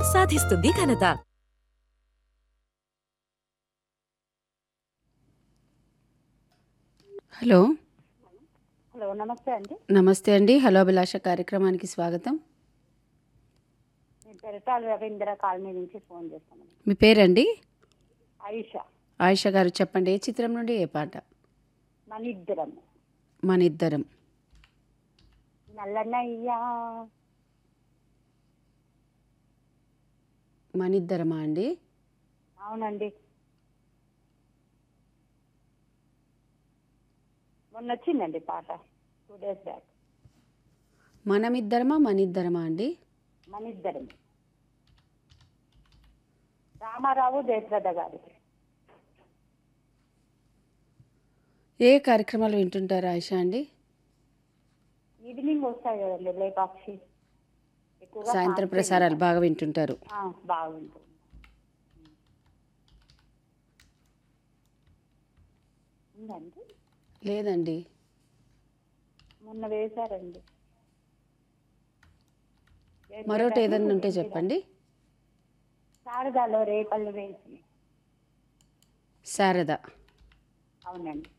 సాధిస్తుంది ఘనత hello hello నమస్తే అండి నమస్తే అండి హలో అభిలాష కార్యక్రమానికి స్వాగతం నేను పెరటాల రవీంద్ర కాలనీ నుంచి ఫోన్ చేస్తాను మీ పేరండి ఆయుష ఆయిష గారు చెప్పండి ఏ చిత్రం నుండి ఏ పాట మన ఇద్దరం మన ఇద్దరం నల్లనయ్యా మన ఇద్దరమా అండి అవునండి మొన్న వచ్చిందండి పాట టూ డేస్ బ్యాక్ మనమిద్దరమా మన ఇద్దరమా అండి మన ఇద్దరం రామారావు జయప్రద గారి ఏ కార్యక్రమాలు వింటుంటారు ఆయిష అండి ఈవినింగ్ వస్తాయి కదండి లేపాక్షి ఎక్కువగా సాయంత్రం సాంగ్స్ ప్రసారాలు బాగా వింటుంటారు ఆ, బాగుంటుంది ఉందండి లేదండి మొన్న వేశారండి మరోటి ఏదైనా ఉంటే చెప్పండి శారదాలో రేపల్లి వేసి శారద అవునండి